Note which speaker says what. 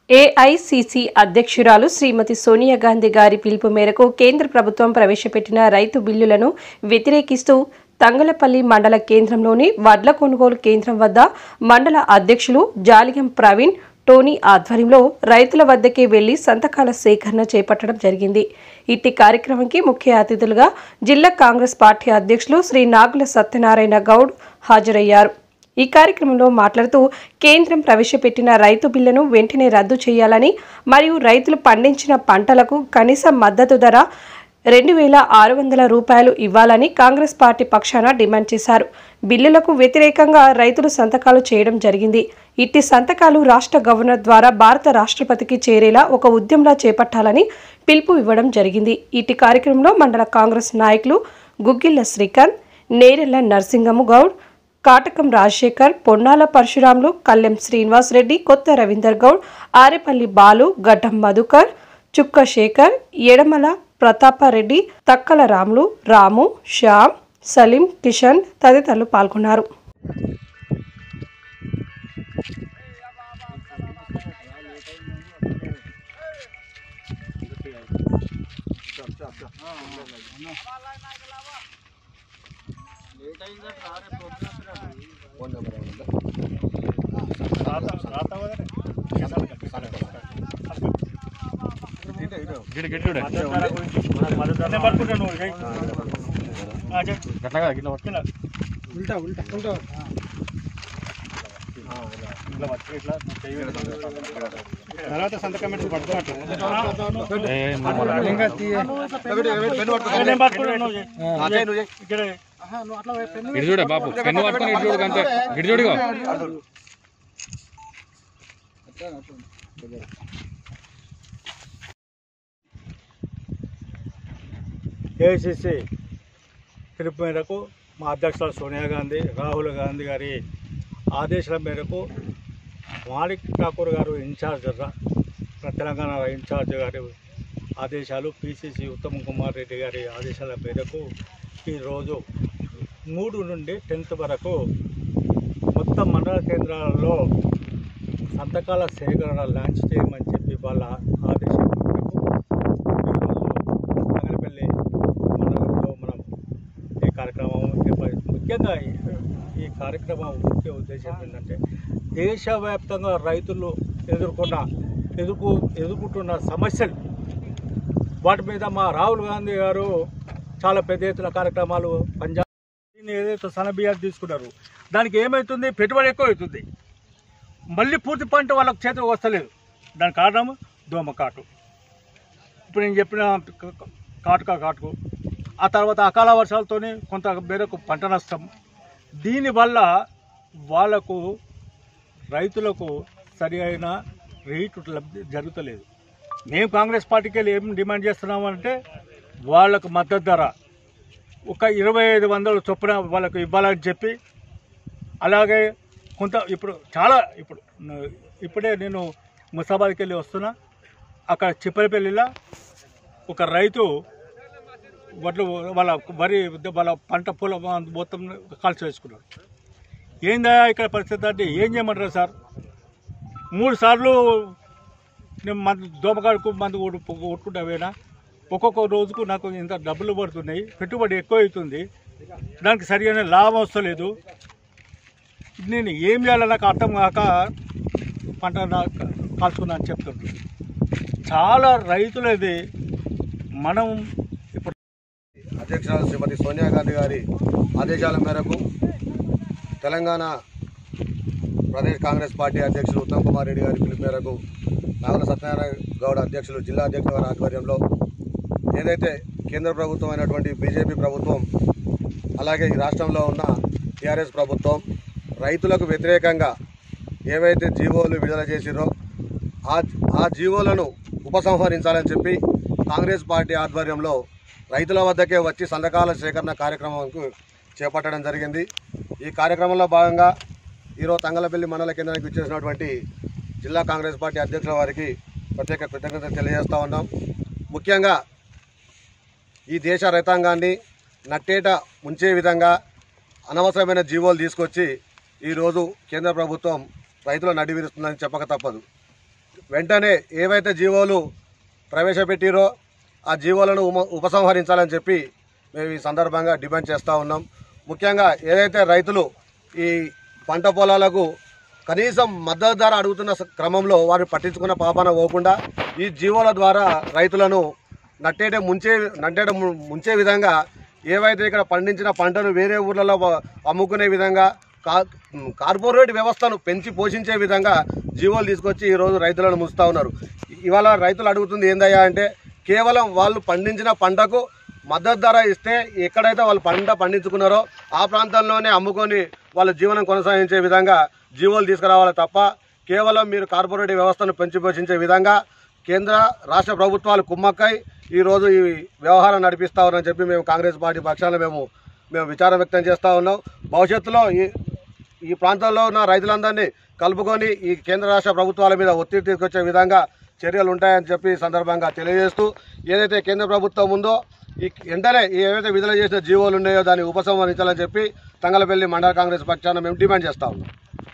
Speaker 1: AICC అధ్యక్షురాలు శ్రీమతి సోనియా గాంధీ గారి పిలుపు మేరకు కేంద్ర ప్రభుత్వం ప్రవేశపెట్టిన రైతు బిల్లులను వ్యతిరేకిస్తూ తంగలపల్లి మండల కేంద్రంలోని వడ్ల కొనుగోలు కేంద్రం వద్ద మండల అధ్యక్షులు జాలిగం ప్రవీణ్ టోనీ ఆధ్వర్యంలో రైతుల వద్దకే వెళ్లి సంతకాల సేకరణ చేపట్టడం జరిగింది ఇట్టి కార్యక్రమంకి ముఖ్య అతిథులుగా జిల్లా కాంగ్రెస్ పార్టీ అధ్యక్షులు శ్రీ నాగుల సత్యనారాయణ గౌడ్ హాజరయ్యారు ఈ కార్యక్రమంలో మాట్లాడుతూ కేంద్రం ప్రవేశపెట్టిన రైతు బిల్లును వెంటనే రద్దు చేయాలని మరియు రైతులు పండించిన పంటలకు కనీస మద్దతు ధర రెండు వేల ఆరు వందల రూపాయలు ఇవ్వాలని కాంగ్రెస్ పార్టీ పక్షాన డిమాండ్ చేశారు బిల్లులకు వ్యతిరేకంగా రైతులు సంతకాలు చేయడం జరిగింది ఇట్టి సంతకాలు రాష్ట్ర గవర్నర్ ద్వారా భారత రాష్ట్రపతికి చేరేలా ఒక ఉద్యమంలా చేపట్టాలని పిలుపు ఇవ్వడం జరిగింది ఇట్టి కార్యక్రమంలో మండల కాంగ్రెస్ నాయకులు గుగ్గిళ్ల శ్రీకాంత్ నేరెళ్ల నరసింగము గౌడ్ కాటకం రాజశేఖర్ పొన్నాల పరశురాములు కల్లెం శ్రీనివాస్ రెడ్డి కొత్త రవీందర్ గౌడ్ ఆరేపల్లి బాలు గడ్డం మధుకర్ చుక్క శేఖర్ ఎడమల ప్రతాపారెడ్డి తక్కల రాములు రాము శ్యామ్ సలీం కిషన్ తదితరులు పాల్గొన్నారు
Speaker 2: తర్వాత సంతకం పెట్టి పడుతున్నట్టు
Speaker 3: ఇటు చూడే బాపు పెన్ను పట్టుకొని ఇటు చూడు అంతే ఇటు చూడుగా
Speaker 2: ఏఐసిసి పిలుపు మేరకు మా అధ్యక్షులు సోనియా గాంధీ రాహుల్ గాంధీ గారి ఆదేశాల మేరకు మాణిక్ ఠాకూర్ గారు ఇన్ఛార్జ్ రా- తెలంగాణ ఇన్ఛార్జ్ గారి ఆదేశాలు పిసిసి ఉత్తమ్ కుమార్ రెడ్డి గారి ఆదేశాల మేరకు ఈరోజు మూడు నుండి టెన్త్ వరకు మొత్తం మండల కేంద్రాలలో సంతకాల సేకరణ లాంచ్ చేయమని చెప్పి వాళ్ళ ఆదేశం మేరకు ఈరోజు నగరపల్లి మండలంలో మనం ఈ కార్యక్రమం ఏర్పాటు- ముఖ్యంగా ఈ- ఈ కార్యక్రమం ముఖ్య ఉద్దేశం ఏంటంటే దేశవ్యాప్తంగా రైతులు ఎదుర్కొన్న ఎదుర్కొ ఎదుర్కొంటున్న సమస్యలు వాటి మీద మా రాహుల్ గాంధీ గారు చాలా పెద్ద ఎత్తున కార్యక్రమాలు పంజాబ్ దీన్ని ఏదైతే సనబియ్యాలు తీసుకున్నారు దానికి ఏమవుతుంది పెట్టుబడి ఎక్కువ అవుతుంది మళ్ళీ పూర్తి పంట వాళ్ళకి చేతికి వస్తలేదు దానికి కారణం దోమ కాటు ఇప్పుడు నేను చెప్పిన క- క- కాటుక కాటుకు ఆ తర్వాత అకాల వర్షాలతోని కొంత మేరకు పంట నష్టం దీనివల్ల వాళ్ళకు రైతులకు సరి అయిన రేటు లబ్ధి జరుగుతలేదు మేము కాంగ్రెస్ పార్టీకి వెళ్ళి ఏం డిమాండ్ చేస్తున్నామంటే వాళ్ళకు మద్దతు ధర ఒక ఇరవై ఐదు వందల చొప్పున వాళ్ళకు ఇవ్వాలని చెప్పి అలాగే కొంత ఇప్పుడు చాలా ఇప్పుడు న- ఇప్పుడే నేను ముసాబాద్కి వెళ్ళి వస్తున్నా అక్కడ చిప్పలపల్లిలో ఒక రైతు వడ్లు వాళ్ళ వరి వాళ్ళ పంట పూల మొత్తం కాల్చి వేసుకున్నాడు ఏందా ఇక్కడ పరిస్థితి అంటే ఏం చేయమంటారు సార్ మూడు సార్లు నేను మందు దోమకాడుకు మందు కొట్టు- కొట్టుకుంటా పోయినా ఒక్కొక్క రోజుకు నాకు ఇంత డబ్బులు పడుతున్నాయి పెట్టుబడి ఎక్కువ అవుతుంది దానికి సరైన లాభం వస్తలేదు నేను ఏం చేయాలో నాకు అర్థం కాక పంట నాకు కాల్చుకున్నా అని చెప్తుండ్రు చాలా రైతులది మనం ఇప్పుడు
Speaker 4: అధ్యక్షురాలు శ్రీమతి సోనియా గాంధీ గారి ఆదేశాల మేరకు తెలంగాణ ప్రదేశ్ కాంగ్రెస్ పార్టీ అధ్యక్షులు ఉత్తమ్ కుమార్ రెడ్డి గారి పిలుపు మేరకు నాగుల సత్యనారాయణ గౌడ్ అధ్యక్షులు జిల్లా అధ్యక్షుల వారి ఆధ్వర్యంలో ఏదైతే కేంద్ర ప్రభుత్వం అయినటువంటి బీజేపీ ప్రభుత్వం అలాగే ఈ రాష్ట్రంలో ఉన్న టీఆర్ఎస్ ప్రభుత్వం రైతులకు వ్యతిరేకంగా ఏవైతే జీవోలు విడుదల చేసిరో ఆ ఆ జీవోలను ఉపసంహరించాలని చెప్పి కాంగ్రెస్ పార్టీ ఆధ్వర్యంలో రైతుల వద్దకే వచ్చి సంతకాల సేకరణ కార్యక్రమంకు చేపట్టడం జరిగింది ఈ కార్యక్రమంలో భాగంగా ఈరోజు తంగలపల్లి మండల కేంద్రానికి వచ్చేసినటువంటి జిల్లా కాంగ్రెస్ పార్టీ అధ్యక్షుల వారికి ప్రత్యేక కృతజ్ఞతలు తెలియజేస్తా ఉన్నాం ముఖ్యంగా ఈ దేశ రైతాంగాన్ని నట్టేట ముంచే విధంగా అనవసరమైన జీవోలు తీసుకొచ్చి ఈరోజు కేంద్ర ప్రభుత్వం రైతుల నడివిరుస్తుందని చెప్పక తప్పదు వెంటనే ఏవైతే జీవోలు ప్రవేశపెట్టిరో ఆ జీవోలను ఉమ ఉపసంహరించాలని చెప్పి మేము ఈ సందర్భంగా డిమాండ్ చేస్తూ ఉన్నాం ముఖ్యంగా ఏదైతే రైతులు ఈ పంట పొలాలకు కనీసం మద్దతు ధర అడుగుతున్న స- క్రమంలో వారు పట్టించుకున్న పాపాన పోకుండా ఈ జీవోల ద్వారా రైతులను నట్టేట ముంచే నట్టేట ము- ముంచే విధంగా ఏవైతే ఇక్కడ పండించిన పంటను వేరే ఊర్లలో వ- అమ్ముకునే విధంగా కా కార్పొరేట్ వ్యవస్థను పెంచి పోషించే విధంగా జీవోలు తీసుకొచ్చి ఈరోజు రైతులను ముంచుతా ఉన్నారు ఇవాళ రైతులు అడుగుతుంది ఏందయ్యా అంటే కేవలం వాళ్ళు పండించిన పంటకు మద్దతు ధర ఇస్తే ఎక్కడైతే వాళ్ళు పంట పండించుకున్నారో ఆ ప్రాంతంలోనే అమ్ముకొని వాళ్ళ జీవనం కొనసాగించే విధంగా జీవోలు తీసుకురావాలి తప్ప కేవలం మీరు కార్పొరేట్ వ్యవస్థను పెంచి పోషించే విధంగా కేంద్ర రాష్ట్ర ప్రభుత్వాలు కుమ్మక్కై ఈరోజు ఈ వ్యవహారం నడిపిస్తా ఉన్నారని చెప్పి మేము కాంగ్రెస్ పార్టీ పక్షాన మేము మేము విచారం వ్యక్తం చేస్తూ ఉన్నాం భవిష్యత్తులో ఈ ఈ ప్రాంతంలో ఉన్న రైతులందరినీ కలుపుకొని ఈ కేంద్ర రాష్ట్ర ప్రభుత్వాల మీద ఒత్తిడి తీసుకొచ్చే విధంగా చర్యలు ఉంటాయని చెప్పి ఈ సందర్భంగా తెలియజేస్తూ ఏదైతే కేంద్ర ప్రభుత్వం ఉందో ఈ వెంటనే ఈ ఏవైతే విడుదల చేసిన జీవోలు ఉన్నాయో దాన్ని ఉపసంహరించాలని చెప్పి తంగలపల్లి మండల కాంగ్రెస్ పక్షాన మేము డిమాండ్ చేస్తా ఉన్నాం